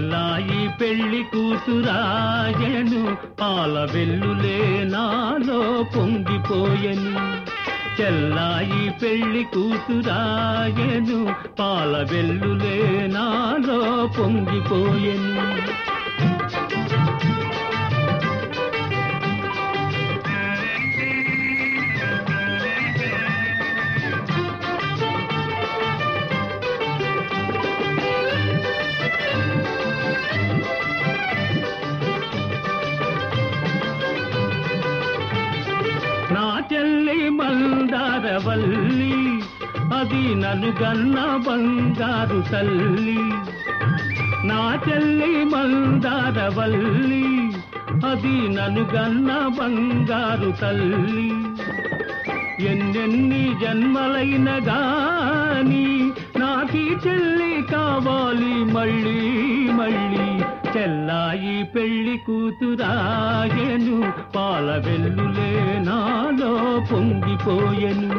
చెల్లాయి పెళ్లి కూతురాయను పాల వెల్లులే నాలో పొంగిపోయెను చెల్లాయి పెళ్లి కూతురాయను పాల వెల్లులే నాలో పొంగిపోయెను నా చెల్లి మందారవల్లి అది నన్ను గన్న బంగారు తల్లి నా చెల్లి మందారవల్లి అది నన్ను గన్న బంగారు తల్లి ఎన్నెన్ని జన్మలైన గాని నాకి చెల్లి కావాలి మళ్ళీ మళ్ళీ చెల్లాయి పెళ్లి కూతురాయను పాల వెల్లులే నాలో పొంగిపోయెను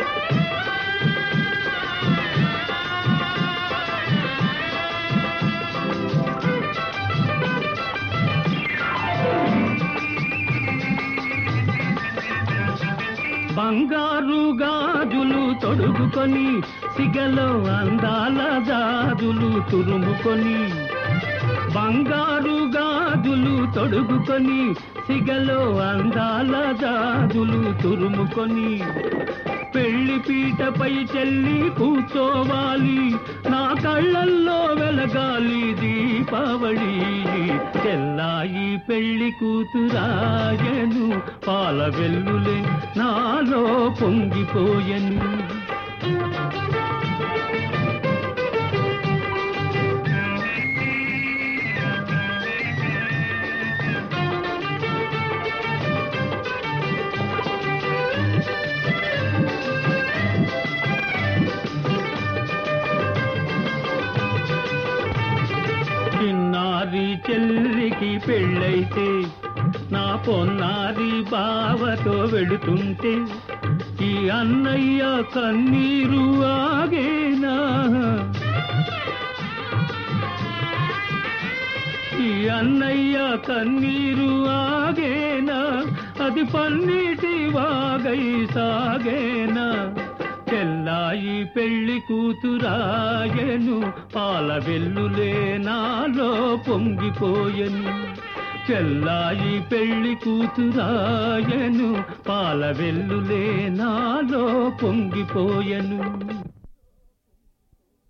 బంగారు గాజులు తొడుగుకొని సిగలో అందాల గాజులు తురుముకొని బంగారు గాజులు తొడుగుకొని సిగలో అందాల గాజులు తురుముకొని పెళ్లి పీటపై చెల్లి కూర్చోవాలి నా కళ్ళల్లో వెలగాలి దీపావళి చెల్లాయి పెళ్లి కూతురాయను పాల వెల్లులే నాలో పొంగిపోయెను చిన్నారి చెల్లికి పెళ్ళైతే నా పొన్నారి బావతో వెళుతుంటే ఈ అన్నయ్య కన్నీరు ఆగేనా ఈ అన్నయ్య కన్నీరు ఆగేనా అది పన్నీటి వాగై సాగేనా చెల్లాయి పెళ్లి కూతురాయను పాల వెల్లులే నాలో పొంగిపోయెను చెల్లాయి పెళ్లి కూతురాయను పాల వెల్లులే నాలో పొంగిపోయెను